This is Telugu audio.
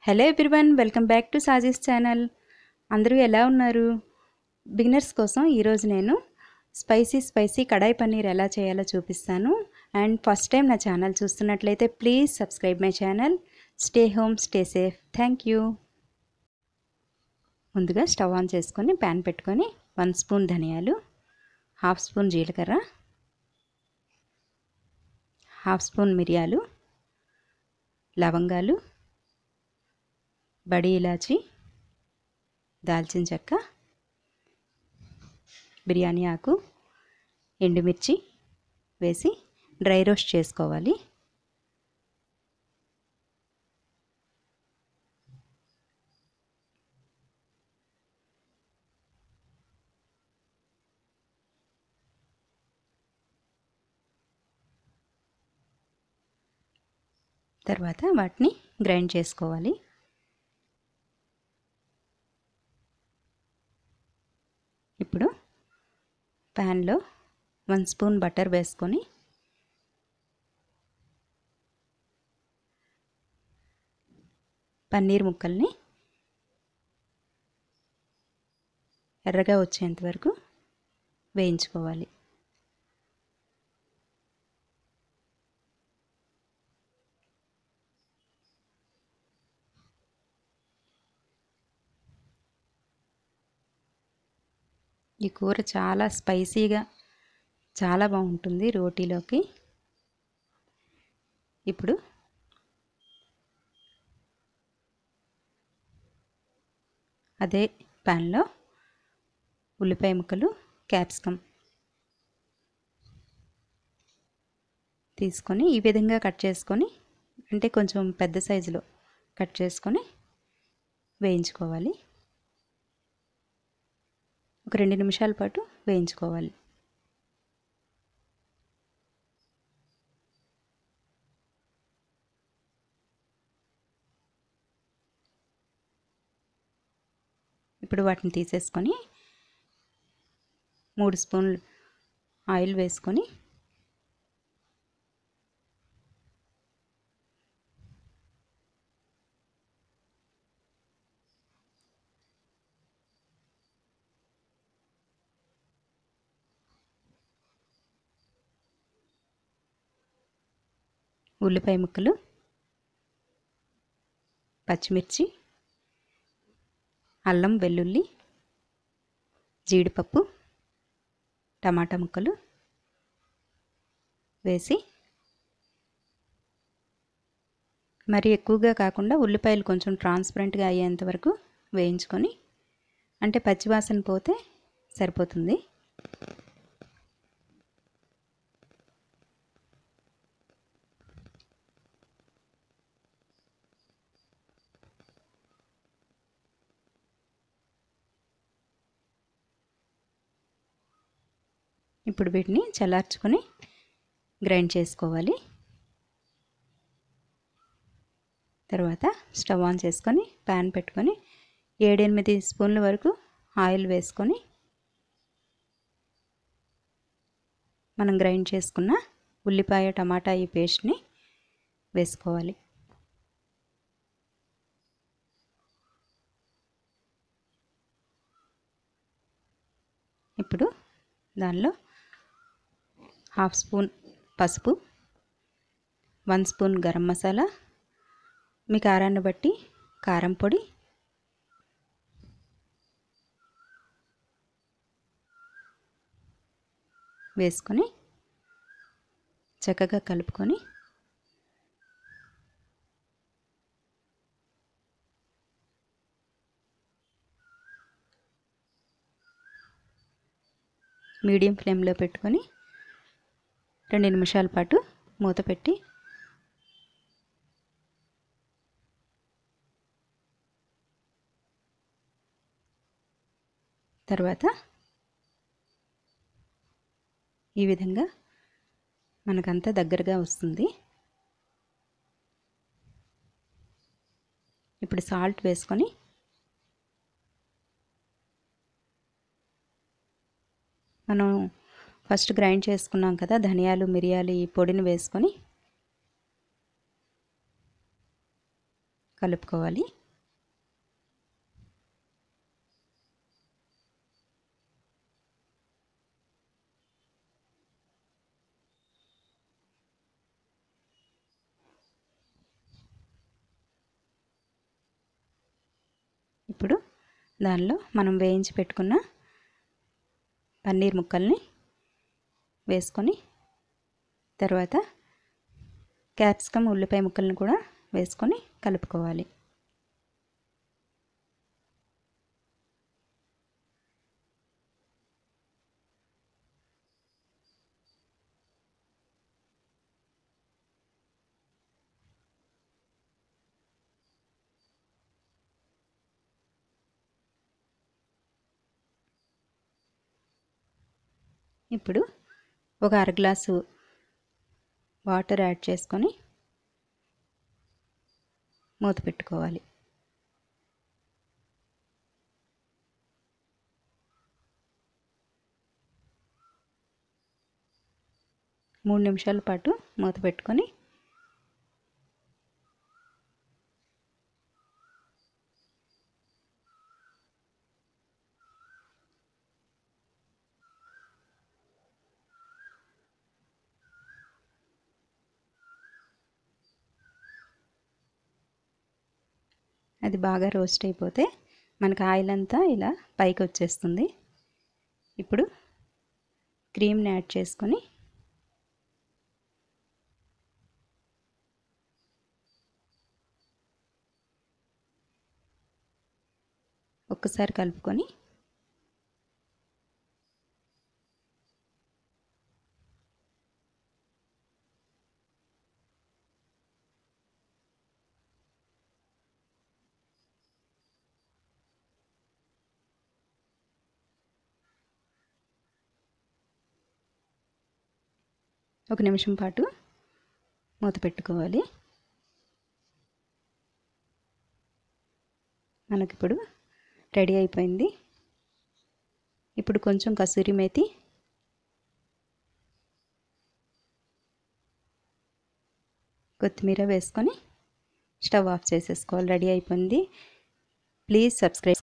hello everyone welcome back to Saji's channel అందరూ ఎలా ఉన్నారు బిగినర్స్ కోసం ఈరోజు నేను స్పైసీ స్పైసీ కడాయి పన్నీర్ ఎలా చేయాలో చూపిస్తాను అండ్ ఫస్ట్ టైం నా ఛానల్ చూస్తున్నట్లయితే please subscribe my channel stay home stay safe thank you ముందుగా స్టవ్ ఆన్ చేసుకొని ప్యాన్ పెట్టుకొని వన్ స్పూన్ ధనియాలు హాఫ్ స్పూన్ జీలకర్ర హాఫ్ స్పూన్ మిరియాలు లవంగాలు బడి ఇలాచి దాల్చిన చెక్క బిర్యానీ ఆకు ఎండుమిర్చి వేసి డ్రై రోస్ట్ చేసుకోవాలి తర్వాత వాటిని గ్రైండ్ చేసుకోవాలి ఇప్పుడు ప్యాన్లో వన్ స్పూన్ బటర్ వేసుకొని పన్నీర్ ముక్కల్ని ఎర్రగా వచ్చేంత వరకు వేయించుకోవాలి ఈ కూర చాలా స్పైసీగా చాలా బాగుంటుంది రోటీలోకి ఇప్పుడు అదే ప్యాన్లో ఉల్లిపాయ ముక్కలు క్యాప్సికమ్ తీసుకొని ఈ విధంగా కట్ చేసుకొని అంటే కొంచెం పెద్ద సైజులో కట్ చేసుకొని వేయించుకోవాలి ఒక రెండు నిమిషాల పాటు వేయించుకోవాలి ఇప్పుడు వాటిని తీసేసుకొని మూడు స్పూన్లు ఆయిల్ వేసుకొని ఉల్లిపాయ ముక్కలు పచ్చిమిర్చి అల్లం వెల్లుల్లి జీడిపప్పు టమాటా ముక్కలు వేసి మరి ఎక్కువగా కాకుండా ఉల్లిపాయలు కొంచెం ట్రాన్స్పరెంట్గా అయ్యేంత వరకు వేయించుకొని అంటే పచ్చివాసన పోతే సరిపోతుంది ఇప్పుడు వీటిని చల్లార్చుకొని గ్రైండ్ చేసుకోవాలి తర్వాత స్టవ్ ఆన్ చేసుకొని ప్యాన్ పెట్టుకొని ఏడెనిమిది స్పూన్ల వరకు ఆయిల్ వేసుకొని మనం గ్రైండ్ చేసుకున్న ఉల్లిపాయ టమాటా ఈ పేస్ట్ని వేసుకోవాలి ఇప్పుడు దానిలో హాఫ్ స్పూన్ పసుపు వన్ స్పూన్ గరం మసాలా మీ కారాన్ని బట్టి కారం పొడి వేసుకొని చక్కగా కలుపుకొని మీడియం ఫ్లేమ్లో పెట్టుకొని రెండు నిమిషాల పాటు మూత పెట్టి తర్వాత ఈ విధంగా మనకంతా దగ్గరగా వస్తుంది ఇప్పుడు సాల్ట్ వేసుకొని మనం ఫస్ట్ గ్రైండ్ చేసుకున్నాం కదా ధనియాలు మిరియాలు ఈ పొడిని వేసుకొని కలుపుకోవాలి ఇప్పుడు దానిలో మనం వేయించి పెట్టుకున్న పన్నీర్ ముక్కల్ని వేసుకొని తర్వాత క్యాప్సికమ్ ఉల్లిపాయ ముక్కల్ని కూడా వేసుకొని కలుపుకోవాలి ఇప్పుడు ఒక అర గ్లాసు వాటర్ యాడ్ చేసుకొని మూత పెట్టుకోవాలి మూడు నిమిషాల పాటు మూత పెట్టుకొని అది బాగా రోస్ట్ అయిపోతే మనకు ఆయిల్ అంతా ఇలా పైకి వచ్చేస్తుంది ఇప్పుడు క్రీమ్ని యాడ్ చేసుకొని ఒక్కసారి కలుపుకొని ఒక నిమిషం పాటు మూత పెట్టుకోవాలి మనకిప్పుడు రెడీ అయిపోయింది ఇప్పుడు కొంచెం కసూరి మేతి కొత్తిమీర వేసుకొని స్టవ్ ఆఫ్ చేసేసుకోవాలి రెడీ అయిపోయింది ప్లీజ్ సబ్స్క్రైబ్